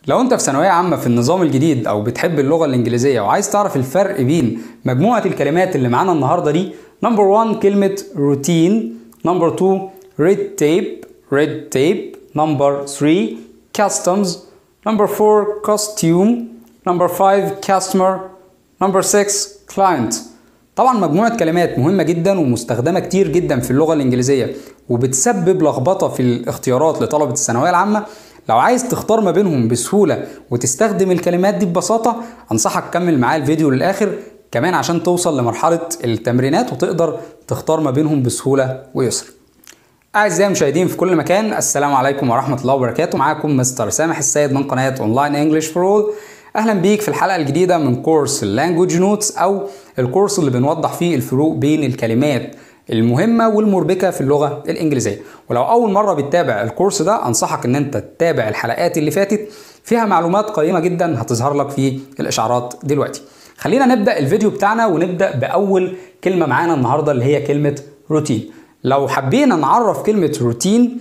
لو انت في ثانوية عامة في النظام الجديد او بتحب اللغة الانجليزية وعايز تعرف الفرق بين مجموعة الكلمات اللي معانا النهاردة دي نمبر 1 كلمة روتين نمبر 2 ريد تيب ريد تيب نمبر 3 customs نمبر 4 costume نمبر 5 customer نمبر 6 client طبعا مجموعة كلمات مهمة جدا ومستخدمة كتير جدا في اللغة الإنجليزية وبتسبب لخبطة في الاختيارات لطلبة الثانوية العامة لو عايز تختار ما بينهم بسهولة وتستخدم الكلمات دي ببساطة أنصحك تكمل معايا الفيديو للآخر كمان عشان توصل لمرحلة التمرينات وتقدر تختار ما بينهم بسهولة ويسر أعزائي المشاهدين في كل مكان السلام عليكم ورحمة الله وبركاته معاكم مستر سامح السيد من قناة أونلاين إنجلش فور أول اهلا بيك في الحلقه الجديده من كورس اللانجوج نوتس او الكورس اللي بنوضح فيه الفروق بين الكلمات المهمه والمربكه في اللغه الانجليزيه ولو اول مره بتتابع الكورس ده انصحك ان انت تتابع الحلقات اللي فاتت فيها معلومات قيمه جدا هتظهر لك في الاشعارات دلوقتي خلينا نبدا الفيديو بتاعنا ونبدا باول كلمه معانا النهارده اللي هي كلمه روتين لو حبينا نعرف كلمه روتين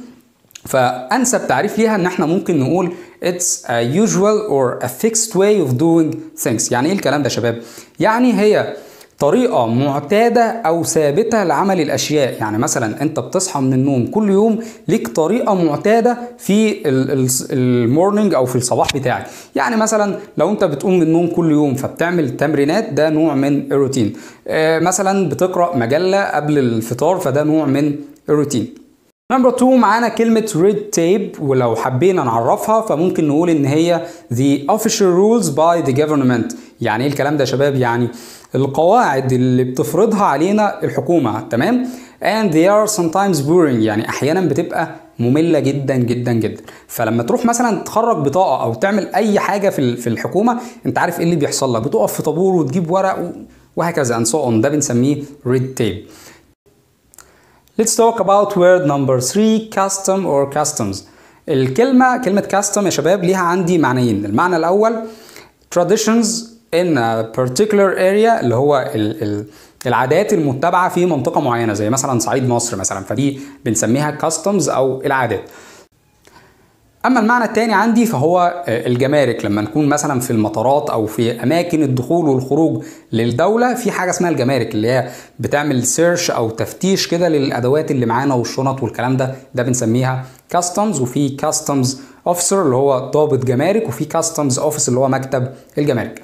فانسب تعريف ليها ان احنا ممكن نقول it's a usual or a fixed way of doing things يعني ايه الكلام ده يا شباب يعني هي طريقة معتادة أو ثابتة لعمل الأشياء يعني مثلا أنت بتصحى من النوم كل يوم ليك طريقة معتادة في المورنينج أو في الصباح بتاعك يعني مثلا لو أنت بتقوم من النوم كل يوم فبتعمل تمرينات ده نوع من الروتين آه مثلا بتقرأ مجلة قبل الفطار فده نوع من الروتين نمبر 2 معانا كلمة red tape ولو حبينا نعرفها فممكن نقول إن هي the official rules by the government يعني إيه الكلام ده يا شباب؟ يعني القواعد اللي بتفرضها علينا الحكومة تمام؟ and they are sometimes boring يعني أحيانا بتبقى مملة جدا جدا جدا فلما تروح مثلا تخرج بطاقة أو تعمل أي حاجة في في الحكومة أنت عارف إيه اللي بيحصل لك بتقف في طابور وتجيب ورق وهكذا and so on ده بنسميه red tape Let's talk about word number 3 custom or customs. الكلمة كلمة custom يا شباب ليها عندي معنيين، المعنى الأول traditions in a particular area اللي هو ال ال العادات المتبعة في منطقة معينة زي مثلا صعيد مصر مثلا فدي بنسميها customs أو العادات. اما المعنى الثاني عندي فهو الجمارك لما نكون مثلا في المطارات او في اماكن الدخول والخروج للدوله في حاجه اسمها الجمارك اللي هي بتعمل سيرش او تفتيش كده للادوات اللي معانا والشنط والكلام ده ده بنسميها كاستمز وفي كاستمز اوفيسر اللي هو ضابط جمارك وفي كاستمز اوفيس اللي هو مكتب الجمارك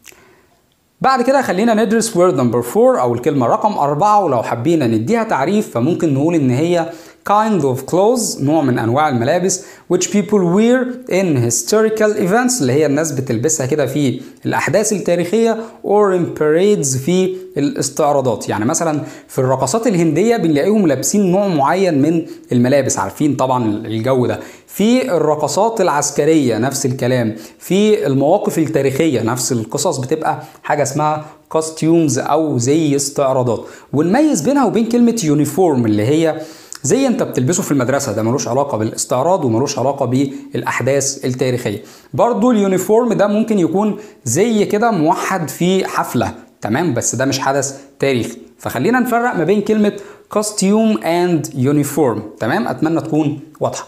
بعد كده خلينا ندرس word number 4 او الكلمه رقم أربعة ولو حبينا نديها تعريف فممكن نقول ان هي kind of clothes نوع من انواع الملابس which people wear in historical events اللي هي الناس بتلبسها كده في الاحداث التاريخيه or in parades في الاستعراضات يعني مثلا في الرقصات الهنديه بنلاقيهم لابسين نوع معين من الملابس عارفين طبعا الجو ده في الرقصات العسكريه نفس الكلام في المواقف التاريخيه نفس القصص بتبقى حاجه اسمها كوستيومز او زي استعراضات ونميز بينها وبين كلمه يونيفورم اللي هي زي انت بتلبسه في المدرسه ده ملوش علاقه بالاستعراض وملوش علاقه بالاحداث التاريخيه برضو اليونيفورم ده ممكن يكون زي كده موحد في حفله تمام بس ده مش حدث تاريخي فخلينا نفرق ما بين كلمه كوستيوم اند يونيفورم تمام اتمنى تكون واضحه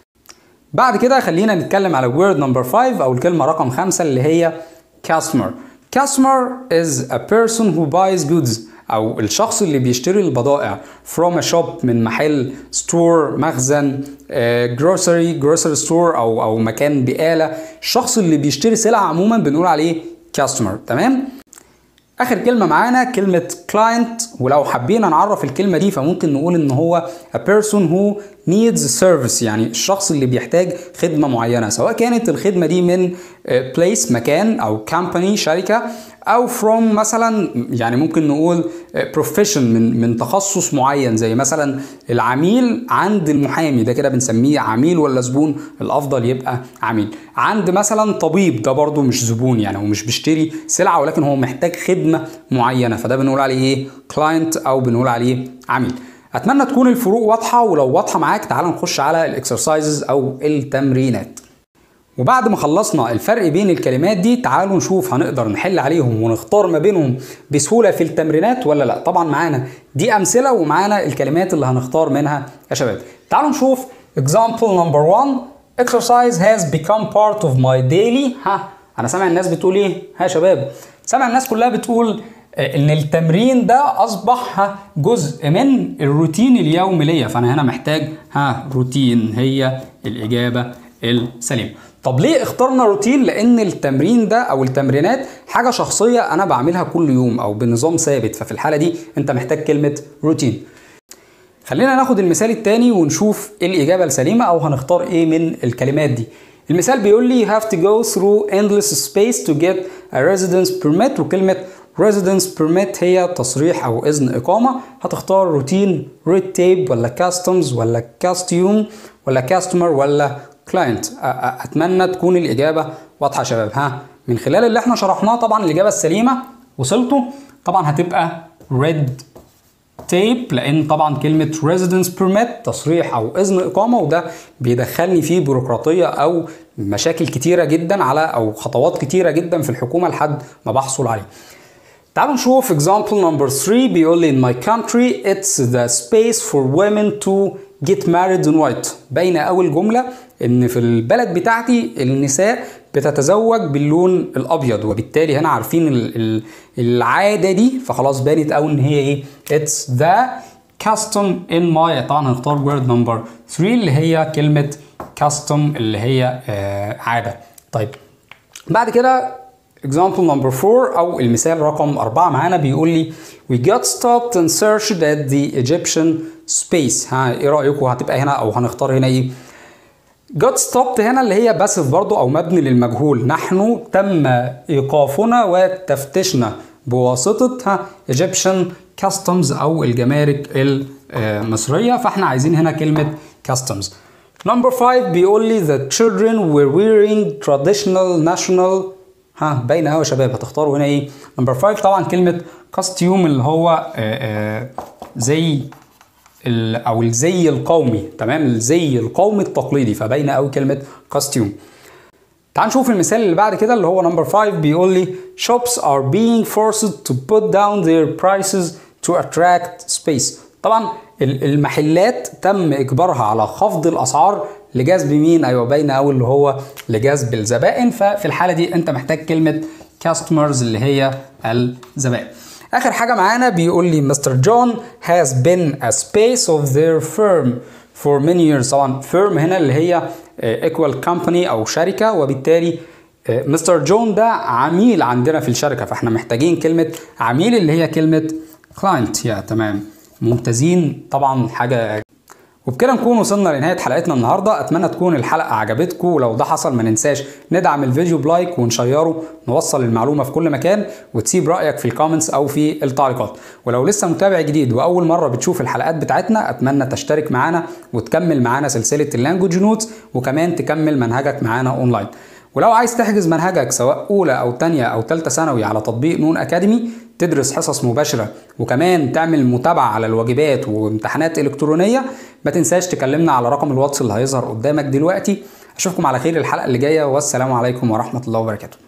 بعد كده خلينا نتكلم على word number 5 او الكلمه رقم 5 اللي هي customer customer is a person who buys goods او الشخص اللي بيشتري البضائع from a shop من محل ستور مخزن جروسري جروسري ستور او او مكان بقاله الشخص اللي بيشتري سلعه عموما بنقول عليه كاستمر تمام اخر كلمه معانا كلمه client ولو حبينا نعرف الكلمه دي فممكن نقول ان هو a person who needs service يعني الشخص اللي بيحتاج خدمه معينه سواء كانت الخدمه دي من place مكان او company شركه او from مثلا يعني ممكن نقول profession من من تخصص معين زي مثلا العميل عند المحامي ده كده بنسميه عميل ولا زبون الافضل يبقى عميل عند مثلا طبيب ده برضو مش زبون يعني هو مش بيشتري سلعه ولكن هو محتاج خدمه معينه فده بنقول عليه ايه client او بنقول عليه عميل اتمنى تكون الفروق واضحه ولو واضحه معاك تعال نخش على الاكسرسايزز او التمرينات وبعد ما خلصنا الفرق بين الكلمات دي تعالوا نشوف هنقدر نحل عليهم ونختار ما بينهم بسهوله في التمرينات ولا لا طبعا معانا دي امثله ومعانا الكلمات اللي هنختار منها يا شباب تعالوا نشوف example number 1 exercise has become part of my daily ها انا سامع الناس بتقول ايه ها يا شباب سامع الناس كلها بتقول ان التمرين ده اصبح جزء من الروتين اليومي ليا فانا هنا محتاج ها روتين هي الاجابه السليمه طب ليه اخترنا روتين لان التمرين ده او التمرينات حاجه شخصيه انا بعملها كل يوم او بنظام ثابت ففي الحاله دي انت محتاج كلمه روتين خلينا ناخد المثال التاني ونشوف ايه الاجابه السليمه او هنختار ايه من الكلمات دي المثال بيقول لي have to go through endless space to get a residence permit وكلمه residence permit هي تصريح او اذن اقامه هتختار روتين red tape ولا customs ولا costume ولا customer ولا client اتمنى تكون الاجابه واضحه يا شباب ها من خلال اللي احنا شرحناه طبعا الاجابه السليمه وصلتوا طبعا هتبقى red تيب لان طبعا كلمه residence permit تصريح او اذن اقامه وده بيدخلني في بيروقراطيه او مشاكل كتيره جدا على او خطوات كتيره جدا في الحكومه لحد ما بحصل عليه تعالوا نشوف example number 3 بيقول لي in my country it's the space for women to get married in white باينه اول جمله ان في البلد بتاعتي النساء بتتزوج باللون الابيض وبالتالي هنا عارفين العاده دي فخلاص بانت قوي ان هي ايه it's the custom in my طبعا هنختار word number 3 اللي هي كلمه custom اللي هي آه عاده طيب بعد كده example number 4 او المثال رقم 4 معانا بيقول لي we got stopped and searched at the Egyptian space ها ايه رايكم هتبقى هنا او هنختار هنا ايه got stopped هنا اللي هي باسف برضو او مبني للمجهول نحن تم ايقافنا وتفتيشنا بواسطه ها Egyptian customs او الجمارك المصريه فاحنا عايزين هنا كلمه customs number 5 بيقول لي the children were wearing traditional national ها باينه قوي يا شباب هتختاروا هنا ايه نمبر 5 طبعا كلمه كاستيوم اللي هو آآ آآ زي او الزي القومي تمام الزي القومي التقليدي فباينه قوي كلمه كاستيوم تعال نشوف المثال اللي بعد كده اللي هو نمبر 5 بيقول لي shops are being forced to put down their prices to attract space طبعا المحلات تم اجبارها على خفض الاسعار لجذب مين ايوه باينه قوي اللي هو لجذب الزبائن ففي الحاله دي انت محتاج كلمه customers اللي هي الزبائن اخر حاجه معانا بيقول لي مستر جون has been a space of their firm for many years طبعا firm هنا اللي هي equal company او شركه وبالتالي مستر جون ده عميل عندنا في الشركه فاحنا محتاجين كلمه عميل اللي هي كلمه client يا تمام ممتازين طبعا حاجه وبكده نكون وصلنا لنهايه حلقتنا النهارده اتمنى تكون الحلقه عجبتكم ولو ده حصل ما ننساش ندعم الفيديو بلايك ونشيره نوصل المعلومه في كل مكان وتسيب رايك في الكومنتس او في التعليقات ولو لسه متابع جديد واول مره بتشوف الحلقات بتاعتنا اتمنى تشترك معانا وتكمل معانا سلسله اللانجوج نوتس وكمان تكمل منهجك معانا اونلاين ولو عايز تحجز منهجك سواء اولى او تانية او تالتة ثانوي على تطبيق نون اكاديمي تدرس حصص مباشرة وكمان تعمل متابعة على الواجبات وامتحانات إلكترونية ما تنساش تكلمنا على رقم الواتس اللي هيظهر قدامك دلوقتي أشوفكم على خير الحلقة اللي جاية والسلام عليكم ورحمة الله وبركاته